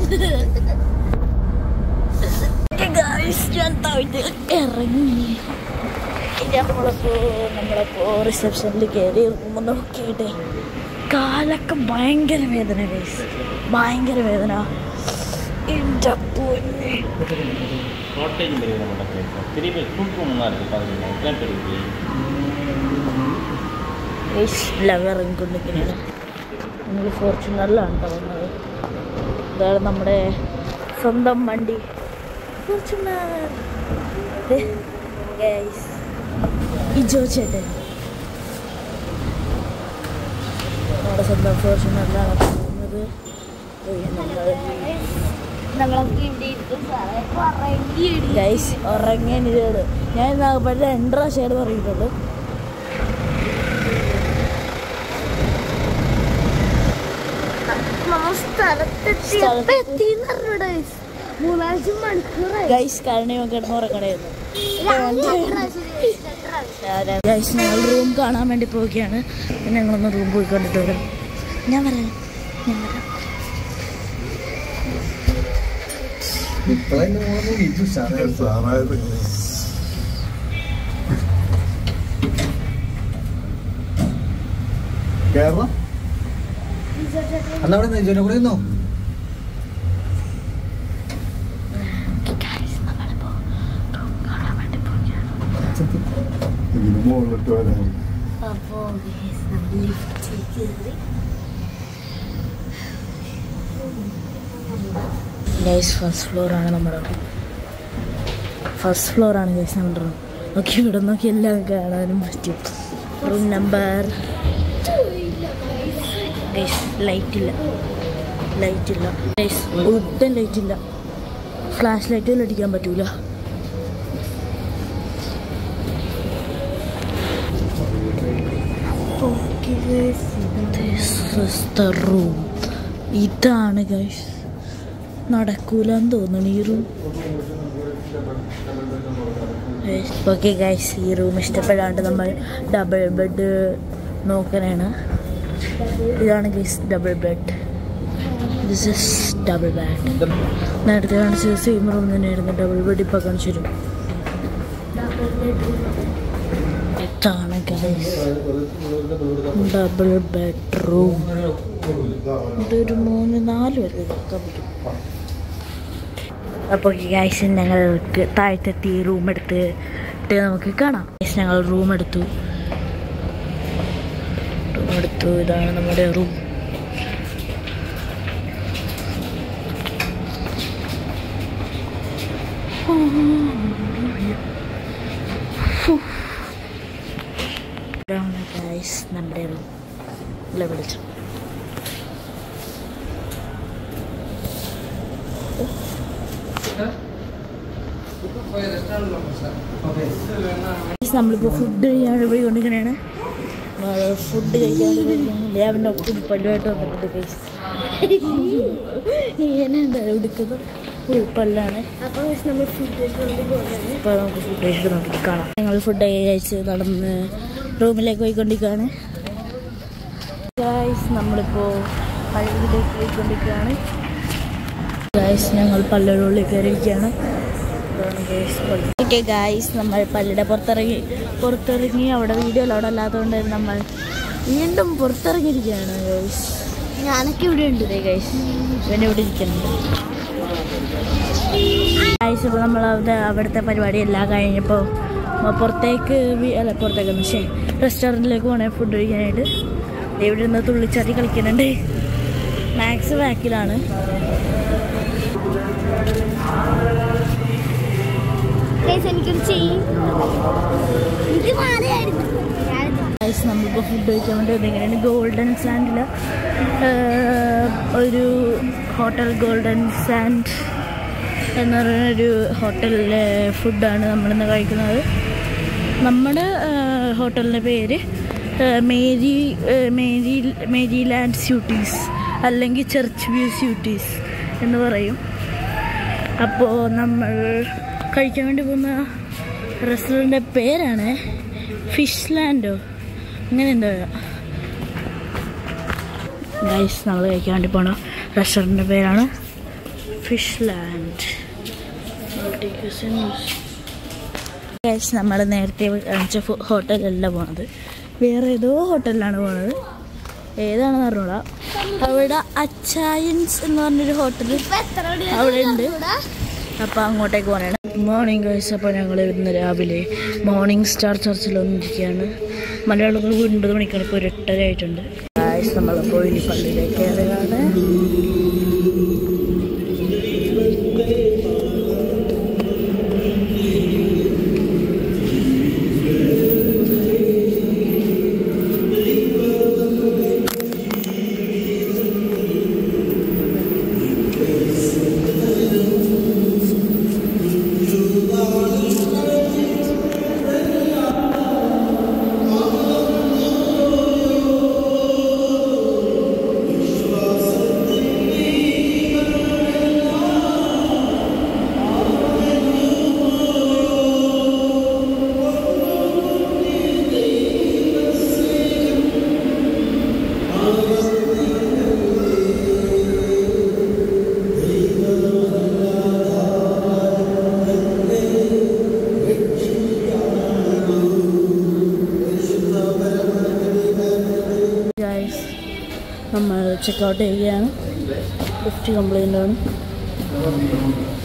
Guys, ഞാൻ താഴത്ത് ഇറങ്ങി നമ്മളിപ്പോ നമ്മളിപ്പോ റിസപ്ഷനിൽ കയറി റൂം നോക്കിയിട്ട് കാലൊക്കെ ഭയങ്കര വേദന ഗൈസ് ഭയങ്കര വേദന എൻ്റെ പൊന്നെ കോട്ടേജ് നമ്മുടെ திரும்பி தூக்கமாக இருக்குது பாருங்க எக்ஸாம் இருக்கு ഗൈസ് എല്ലാം ഇറങ്ങിക്കൊണ്ടിരിക്കുകയാണ് നിങ്ങൾ ഫോർച്യൂണറിലാണ് കേട്ടോ വന്നത് ഇതാണ് നമ്മുടെ സ്വന്തം വണ്ടി ഫോർച്യൂണർ ഗൈസ് ഇജോ ചേട്ടൻ നമ്മുടെ സ്വന്തം ഫോർച്യൂണറിലാണ് പോകുന്നത് ഗൈസ് ഉറങ്ങാനിതാണ് ഞാൻ നാഗപ്പള്ളി രണ്ട് പ്രാവശ്യമായിട്ട് പറഞ്ഞിട്ടുള്ളൂ മൂന്നാഴ്ച മണിക്കൂറായി ഗൈസ് കാരണം കിടന്ന് ഉറങ്ങണമായിരുന്നു ഗൈസ് ഞങ്ങൾ റൂം കാണാൻ വേണ്ടി പോവുകയാണ് പിന്നെ ഞങ്ങളൊന്ന് റൂം പോയി കണ്ടിട്ട് വരാം ഞാൻ വരാം ഞാൻ വരാം കേരളം അന്നവിടെ നെയ്ച്ചോനെ കൂടെ ഇരുന്നോ ഗൈസ് നമ്മളിപ്പോൾ റൂം കാണാൻ വേണ്ടി പോവുകയാണ് ഇതിന് മുകളിലിട്ട് വരാൻ അപ്പോൾ ലിഫ്റ്റിൽ കയറി ഗൈസ് ഫസ്റ്റ് ഫ്ലോറാണ് നമ്മുടെ റൂം ഫസ്റ്റ് ഫ്ലോറാണ് ഗൈസ് നമ്മുടെ റൂം നോക്കി ഇവിടെ നോക്കി എല്ലാം കാണാനും പറ്റും റൂം നമ്പർ ഗൈസ് ലൈറ്റ് ഇല്ല ലൈറ്റ് ഇല്ല ഗൈസ് ഒട്ടും ലൈറ്റ് ഇല്ല ഫ്ലാഷ് ലൈറ്റും അടിക്കാൻ പറ്റൂല This is the room. ഇതാണ് ഗൈസ് നടക്കൂലെന്ന് തോന്നുന്നു ഈ റൂം ഓക്കെ ഗൈസ് ഈ റൂം ഇഷ്ടപ്പെടാണ്ട് നമ്മൾ ഡബിൾ ബെഡ് നോക്കാനാണ് ഇതാണ് guys double bed this is double bed നേരത്തെ കാണിച്ചത് സെയിം റൂം തന്നെയായിരുന്നു ഡബിൾ ബെഡ് ഇപ്പോൾ കാണിച്ചു തരും ഇതാണ് ഗൈസ് ഡബിൾ ബെഡ്റൂം ഇതൊരു മൂന്ന് നാല് പേർക്ക് കിടക്കാൻ പറ്റും അപ്പോൾ ഗൈസ് ഞങ്ങൾക്ക് താഴത്തെത്തി റൂം എടുത്തിട്ട് നമുക്ക് കാണാം ഗൈസ് ഞങ്ങൾ റൂം എടുത്തു റൂം എടുത്തു ഇതാണ് നമ്മുടെ റൂം ഇതാണ് ഗൈസ് നമ്മുടെ റൂം ഇവിടെ വിളിച്ചു നമ്മളിപ്പോൾ ഫുഡ് കഴിക്കാൻ പോയി കൊണ്ടിരിക്കണേണ് ഫുഡ് കഴിക്കാൻ ലേവൻ്റെ ഒപ്പം പല്ലുമായിട്ട് വന്നിട്ടുണ്ട് ഗൈസ് ഇങ്ങനെ എന്തായാലും എടുക്കുന്നത് ഉൾപ്പല്ലാണ് അപ്പൊ നമ്മൾ ഫുഡ് പോകുന്നത് ഇപ്പോൾ നമുക്ക് ഫുഡ് കഴിച്ചിട്ട് നമുക്ക് കാണാം ഞങ്ങൾ ഫുഡ് കഴിച്ച് നടന്ന് റൂമിലേക്ക് പോയിക്കൊണ്ടിരിക്കുകയാണ് ഗായ്സ് നമ്മളിപ്പോൾ പള്ളിയിലേക്ക് പോയിക്കൊണ്ടിരിക്കുകയാണ് ഗായ്സ് ഞങ്ങൾ പള്ളിയുടെ ഉള്ളിൽ കയറിയിരിക്കുകയാണ് ഓക്കെ ഗായ്സ് നമ്മൾ പള്ളിയുടെ പുറത്തിറങ്ങി പുറത്തിറങ്ങി അവിടെ വീഡിയോ അവിടെ അല്ലാത്തതുകൊണ്ട് നമ്മൾ വീണ്ടും പുറത്തിറങ്ങിയിരിക്കുകയാണ് ഗൈസ് ഞാനൊക്കെ ഇവിടെ ഉണ്ട് അതെ ഗൈസ് ഇവൻ്റെ ഇവിടെ ഇരിക്കുന്നുണ്ട് ഗൈസ് ഇപ്പോൾ നമ്മൾ അവിടെ അവിടുത്തെ പരിപാടി എല്ലാം കഴിഞ്ഞപ്പോൾ പുറത്തേക്ക് വി- അല്ല പുറത്തേക്ക് പക്ഷേ റെസ്റ്റോറൻറ്റിലേക്ക് പോകണേ ഫുഡ് കഴിക്കാനായിട്ട് ദേ ഇവിടെ നിന്ന് തുള്ളിച്ചാട്ടി കളിക്കുന്നുണ്ട് മാക്സ് ബാക്കിലാണ് Guys, എനിക്കൊരു ചെയിൻ ഇത് മാലയായിരുന്നു ഗൈസ് നമ്മളിപ്പോൾ ഫുഡ് കഴിക്കാൻ വേണ്ടി വന്നിങ്ങനെയാണ് ഗോൾഡൻ സാൻഡിൽ ഒരു ഹോട്ടൽ ഗോൾഡൻ സാൻഡ് എന്ന് പറയുന്ന ഒരു ഹോട്ടലിലെ ഫുഡാണ് നമ്മളിന്ന് കഴിക്കുന്നത് നമ്മുടെ ഹോട്ടലിൻ്റെ പേര് ആ, മേരി ആ, മേരി മേരി ലാൻഡ് സ്യൂട്ടീസ് അല്ലെങ്കിൽ ചർച്ച് വ്യൂ സ്യൂട്ടീസ് എന്ന് പറയും അപ്പോൾ നമ്മൾ കഴിക്കാൻ വേണ്ടി പോകുന്ന റെസ്റ്റോറൻറ്റിൻ്റെ പേരാണ് ഫിഷ് ലാൻഡോ അങ്ങനെ എന്തോ ഗൈസ് നമ്മൾ കഴിക്കാൻ വേണ്ടി പോണ റെസ്റ്റോറൻറ്റിൻ്റെ പേരാണ് ഫിഷ് ലാൻഡ് ഗൈസ് നമ്മൾ നേരത്തെ കാണിച്ച ഫു- ഹോട്ടലല്ല പോണത് വേറെ ഏതോ ഹോട്ടലിലാണ് പോണത് ഏതാണെന്ന് അറിഞ്ഞൂടാ അവിടെ അച്ചായൻസ് എന്ന് പറഞ്ഞൊരു ഹോട്ടൽ ഇപ്പൊ എത്ര മണി അവിടെ ഉണ്ട്. അറിഞ്ഞൂടാ? അപ്പോൾ അങ്ങോട്ടേക്ക് പോകണം മോർണിംഗ് ഗൈസ് അപ്പോൾ ഞങ്ങൾ ഇന്ന് രാവിലെ മോർണിംഗ് സ്റ്റാർ ചർച്ചിൽ വന്നിരിക്കുകയാണ് മലയാളികൾ ഒൻപത് മണിക്കാണ് ഇപ്പോൾ ഒരു എട്ടര ആയിട്ടുണ്ട് ഗൈസ് നമ്മൾ കോയിലി പള്ളിയിലേക്ക് കയറുകയാണ് ഗൈസ് നമ്മൾ ചെക്കൗട്ട് ചെയ്യുകയാണ് ലിഫ്റ്റ് കംപ്ലൈൻ്റ് ആണ്